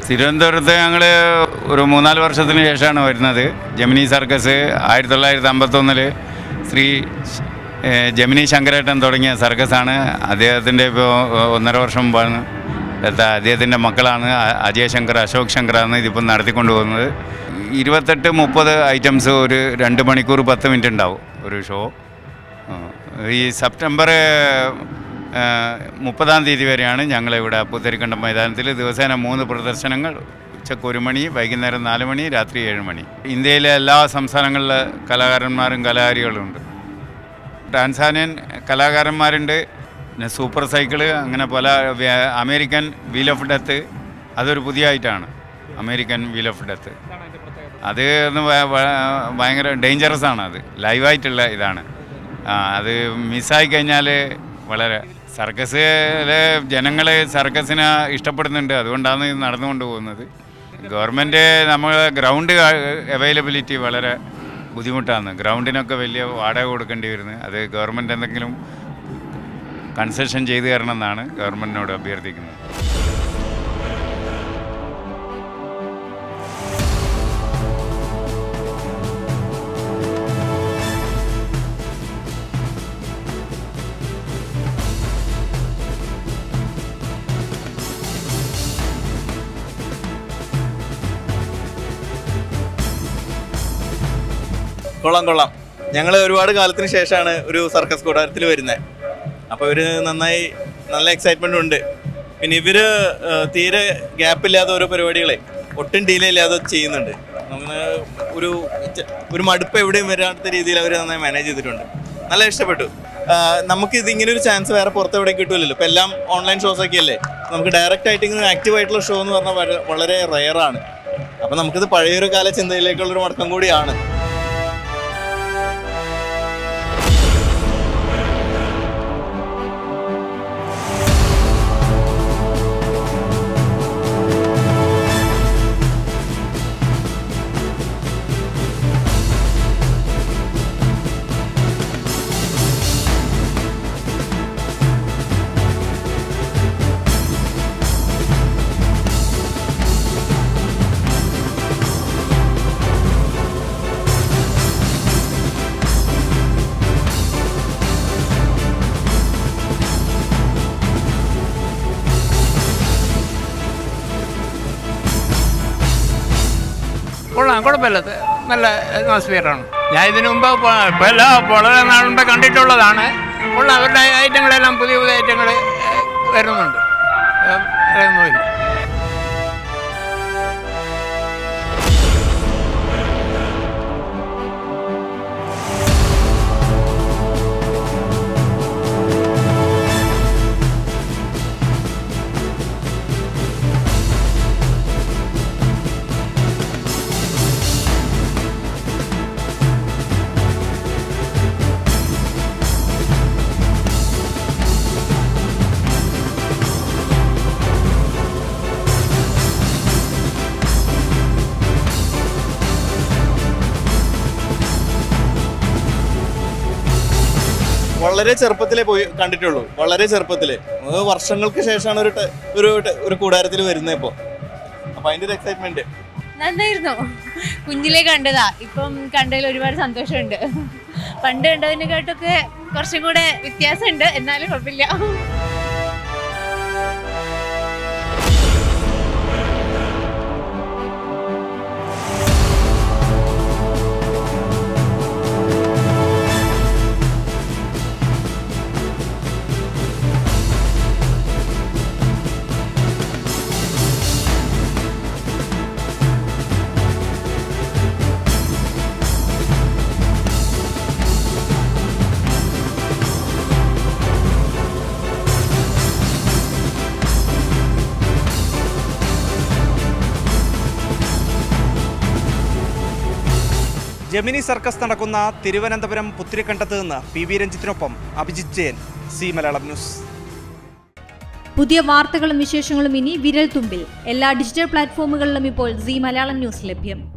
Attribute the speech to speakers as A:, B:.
A: തിരുവനന്തപുരത്ത് ഞങ്ങൾ ഒരു മൂന്നാല് വർഷത്തിന് ശേഷമാണ് വരുന്നത് ജമിനി സർക്കസ് ആയിരത്തി തൊള്ളായിരത്തി അമ്പത്തൊന്നിൽ ശ്രീ ഏഹ്, ജമിനി ശങ്കരേട്ടൻ തുടങ്ങിയ സർക്കസാണ് അദ്ദേഹത്തിൻ്റെ ഇപ്പോൾ ഒന്നര വർഷം മുമ്പാണ് എത്താ അദ്ദേഹത്തിൻ്റെ മക്കളാണ് അ- അജയ് ശങ്കർ അശോക് ശങ്കറാണ് ഇതിപ്പോൾ നടത്തിക്കൊണ്ട് പോകുന്നത് ഇരുപത്തെട്ട് മുപ്പത് ഐറ്റംസ് ഒരു രണ്ട് മണിക്കൂർ പത്ത് മിനിറ്റ് ഉണ്ടാവും ഒരു ഷോ ആ, ഈ സെപ്റ്റംബർ ആ, മുപ്പതാം തീയതി വരെയാണ് ഞങ്ങളിവിടെ പുത്തരിക്കണ്ടം മൈതാനത്തിൽ ദിവസേന മൂന്ന് പ്രദർശനങ്ങൾ ഉച്ചക്ക് ഒരു മണി വൈകുന്നേരം നാല് മണി രാത്രി ഏഴ് മണി ഇന്ത്യയിലെ എല്ലാ സംസ്ഥാനങ്ങളിലെ കലാകാരന്മാരും കലാകാരികളുണ്ട് ടാൻസാനിയൻ കലാകാരന്മാരുണ്ട് പിന്നെ സൂപ്പർ സൈക്കിള് അങ്ങനെ പല വ്യ- അമേരിക്കൻ വീൽ ഓഫ് ഡെത്ത് അതൊരു പുതിയ ഐറ്റാണ് അമേരിക്കൻ വീൽ ഓഫ് ഡെത്ത് അത് ഒന്ന് ഭ- ഭ- ഭയങ്കര ഡേഞ്ചറസ് ആണ് അത് ലൈവായിട്ടുള്ള ഇതാണ് ആ, അത് മിസ്സായി കഴിഞ്ഞാൽ വളരെ സർക്കസിലെ ജനങ്ങൾ സർക്കസിനെ ഇഷ്ടപ്പെടുന്നുണ്ട് അതുകൊണ്ടാണ് ഇത് നടന്നുകൊണ്ട് പോകുന്നത് ഗവൺമെൻറ് നമ്മൾ ഗ്രൗണ്ട് അവൈലബിലിറ്റി വളരെ ബുദ്ധിമുട്ടാണ് ഗ്രൗണ്ടിനൊക്കെ വലിയ വാടക കൊടുക്കേണ്ടി വരുന്നത് അത് ഗവൺമെൻറ് എന്തെങ്കിലും കൺസെഷൻ ചെയ്തു തരണം എന്നാണ് ഗവൺമെൻറ്റിനോട് അഭ്യർത്ഥിക്കുന്നത്
B: കൊള്ളാം കൊള്ളാം ഞങ്ങൾ ഒരുപാട് കാലത്തിന് ശേഷമാണ് ഒരു സർക്കസ് കൂടാരത്തിൽ വരുന്നത് അപ്പോൾ ഇവർ നന്നായി നല്ല എക്സൈറ്റ്മെൻ്റ് ഉണ്ട് പിന്നെ ഇവർ തീരെ ഗ്യാപ്പില്ലാതെ ഓരോ പരിപാടികളെ ഒട്ടും ഡീലേ ഇല്ലാതെ ചെയ്യുന്നുണ്ട് നമുക്ക് ഒരു ച- ഒരു മടുപ്പ് എവിടെയും വരാത്ത രീതിയിൽ അവർ നന്നായി മാനേജ് ചെയ്തിട്ടുണ്ട് നല്ല ഇഷ്ടപ്പെട്ടു ആ, നമുക്ക് ഇതിങ്ങനെ ഒരു ചാൻസ് വേറെ പുറത്ത് എവിടെയും കിട്ടുമല്ലോ ഇപ്പം എല്ലാം ഓൺലൈൻ ഷോസ് ഒക്കെ അല്ലേ നമുക്ക് ഡയറക്റ്റ് ആയിട്ട് ഇങ്ങനെ ആക്റ്റീവ് ആയിട്ടുള്ള ഷോ എന്ന് പറഞ്ഞാൽ വളരെ- വളരെ റെയറാണ് അപ്പം നമുക്കിത് പഴയൊരു കാല ചിന്തയിലേക്കുള്ളൊരു മടക്കം കൂടിയാണ്
C: കൊള്ളാം കുഴപ്പമില്ല ഇത് നല്ല അറ്റ്മോസ്ഫിയറാണ് ഞാൻ ഇതിനു മുമ്പ് പ- ഇപ്പം എല്ലാം വളരെ നാൾ മുമ്പ് കണ്ടിട്ടുള്ളതാണ് കൊള്ളാം അവരുടെ ഐറ്റങ്ങളെല്ലാം പുതിയ പുതിയ ഐറ്റങ്ങൾ വരുന്നുണ്ട് ഏഹ്, വേറൊന്നുമില്ല
B: വളരെ ചെറുപ്പത്തിലേ പോയി കണ്ടിട്ടുള്ളൂ വളരെ ചെറുപ്പത്തില് അത് വർഷങ്ങൾക്ക് ശേഷമാണ് ഒരു ടെ- ഒരു ടെ- ഒരു കൂടാരത്തിൽ വരുന്നത് ഇപ്പോൾ അപ്പൊ അതിന്റെ ഒരു എക്സൈറ്റ്മെന്റ്
D: നന്നായിരുന്നു കുഞ്ഞിലേ കണ്ടതാ ഇപ്പം കണ്ടതിൽ ഒരുപാട് സന്തോഷമുണ്ട് പണ്ട് കണ്ടതിനെക്കാട്ടൊക്കെ കുറച്ചും കൂടെ വ്യത്യാസമുണ്ട് എന്നാലും കുഴപ്പമില്ല
E: ജമിനി സർക്കസ് നടക്കുന്ന തിരുവനന്തപുരം പുത്തിരിക്കണ്ടത്ത് നിന്ന് പി വി രഞ്ജിത്തിനൊപ്പം അഭിജിത് ജയൻ സി മലയാളം ന്യൂസ്
F: പുതിയ വാർത്തകളും വിശേഷങ്ങളും ഇനി വിരൽ തുമ്പിൽ എല്ലാ ഡിജിറ്റൽ പ്ലാറ്റ്ഫോമുകളിലും ഇപ്പോൾ സി മലയാളം ന്യൂസ് ലഭ്യം